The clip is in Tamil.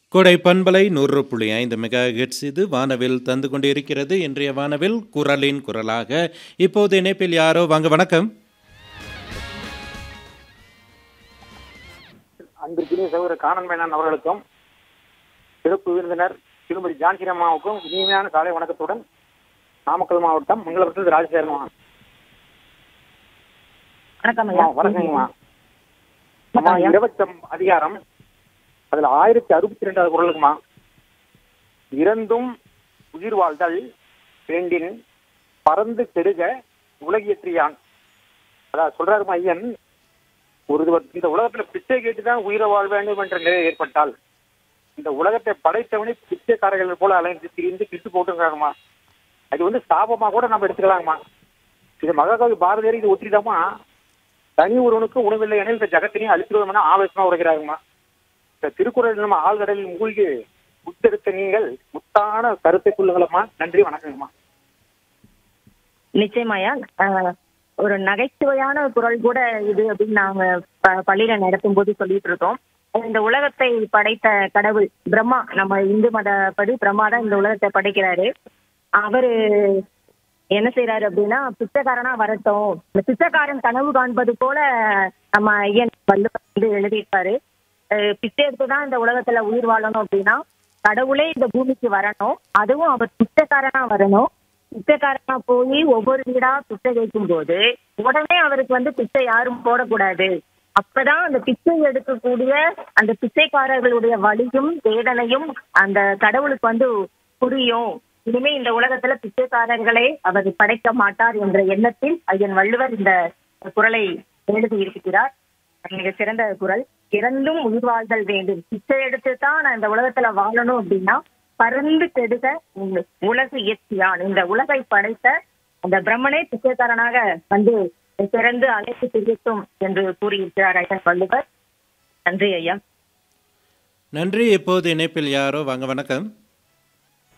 கொடை பண்பலை நூறு புள்ளி ஐந்து மெகா ஹெட்ஸ் இது வானவில் தந்து கொண்டிருக்கிறது இன்றைய வானவில் குரலின் குரலாக இப்போது இணைப்பில் யாரோ வாங்க வணக்கம் அன்பிற்குரிய சகோதரர் காணன் மேனன் அவர்களுக்கும் சிறப்பு விருந்தினர் திருமதி ஜான்சி அம்மாவுக்கும் இனிமையான காலை வணக்கத்துடன் நாமக்கல் மாவட்டம் மங்களபுரத்தில் ராஜசேகரமா வணக்கம் அம்மா ஐயா வணக்கங்கம்மா அம்மா வணக்கம் ஐயா. இருபத்தம் அதிகாரம் அதுல ஆயிரத்தி அறுபத்தி ரெண்டாவது குரலுக்குமா இறந்தும் உயிர் வாழ்தல் வேண்டின் பறந்து கெடுக உலகியற்றியான் அதான் சொல்றாருமா ஐயன் ஒரு இது- இந்த உலகத்துல பிச்சை கேட்டுதான் உயிரை வாழ வேண்டும் என்ற நிலை ஏற்பட்டால் இந்த உலகத்தை படைத்தவனே பிச்சைக்காரர்கள் போல அலைந்து திரிந்து கிட்டு போட்டுங்கிறாங்கம்மா அது வந்து சாபமா கூட நம்ம எடுத்துக்கலாங்கம்மா இது மகாகவி பாரதியார் இது ஒத்திரிதாமா தனி ஒருவனுக்கு உணவில்லை எனில் இந்த ஜகத்தினையும் அழித்துருவோம் ஆவேசமா உரைக்கிறாங்கம்மா இந்த திருக்குறள் நம்ம ஆழ்கடலில் மூழ்கி முத்தெடுத்த நீங்கள் முத்தான கருத்தை சொல்லுங்களம்மா நன்றி வணக்கங்கம்மா நிச்சயமாயா ஆஹ், ஒரு நகைச்சுவையான குரல் கூட இது அப்படின்னு நாங்க ப- பள்ளியில நடத்தும் போது சொல்லிட்டு இருக்கோம் இந்த உலகத்தை படைத்த கடவுள் பிரம்மா நம்ம இந்து மதப்படி பிரம்மா தான் இந்த உலகத்தை படைக்கிறாரு அவரு என்ன செய்யறாரு அப்படின்னா பிச்சைக்காரனா வரட்டும் இந்த பிச்சைக்காரன் கனவு காண்பது போல நம்ம ஐயன் வள்ளுவர் வந்து எழுதியிருப்பாரு அஹ் பிச்சை எடுத்துதான் இந்த உலகத்துல உயிர் வாழணும் அப்படின்னா கடவுளே இந்த பூமிக்கு வரணும் அதுவும் அவர் பிச்சைக்காரனா வரணும் பிச்சைக்காரனா போய் ஒவ்வொரு வீடா பிச்சை கேட்கும் போது உடனே அவருக்கு வந்து பிச்சை யாரும் போடக்கூடாது அப்பதான் அந்த பிச்சை எடுக்கக்கூடிய அந்த பிச்சைக்காரர்களுடைய வலியும் வேதனையும் அந்த கடவுளுக்கு வந்து புரியும் இனிமே இந்த உலகத்துல பிச்சைக்காரர்களே அவர் படைக்க மாட்டார் என்ற எண்ணத்தில் ஐயன் வள்ளுவர் இந்த குரலை எழுதி இருக்கிறார் மிக சிறந்த குரல் இறந்தும் உயிர் வாழ்தல் வேண்டும் பிச்சை எடுத்து தான் நான் இந்த உலகத்துல வாழணும் அப்படின்னா பறந்து கெடுக உங்க உலகு இயற்கையான் இந்த உலகை படைத்த அந்த பிரம்மனே பிச்சைக்காரனாக வந்து பிறந்து அழைத்து திரித்தும் என்று கூறியிருக்கிறார் ஐயன் வள்ளுவர் நன்றி ஐயா நன்றி இப்போது இணைப்பில் யாரோ வாங்க வணக்கம்